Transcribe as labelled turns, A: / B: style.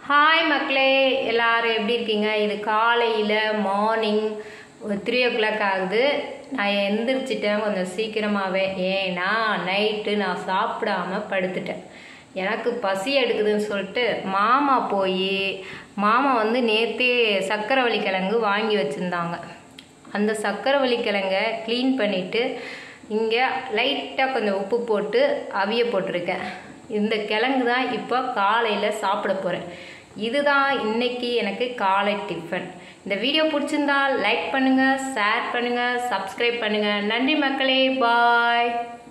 A: hi மக்களே எல்லாரும் எப்படி இருக்கீங்க இது காலையில் மார்னிங் ஒரு த்ரீ ஓ கிளாக் ஆகுது நான் எந்திரிச்சிட்டேன் கொஞ்சம் சீக்கிரமாகவே ஏன்னா நைட்டு நான் சாப்பிடாம படுத்துட்டேன் எனக்கு பசி எடுக்குதுன்னு சொல்லிட்டு மாமா போய் மாமா வந்து நேற்றே சக்கரவள்ளி கிழங்கு வாங்கி வச்சுருந்தாங்க அந்த சக்கரவள்ளி கிழங்க க்ளீன் பண்ணிவிட்டு இங்கே லைட்டாக கொஞ்சம் உப்பு போட்டு அவிய போட்டிருக்கேன் இந்த கிழங்கு தான் இப்போ காலையில் சாப்பிட போகிறேன் இதுதான் இன்னைக்கு எனக்கு காலை டிஃபன் இந்த வீடியோ பிடிச்சிருந்தா லைக் பண்ணுங்கள் ஷேர் பண்ணுங்கள் சப்ஸ்கிரைப் பண்ணுங்கள் நன்றி மக்களே பாய்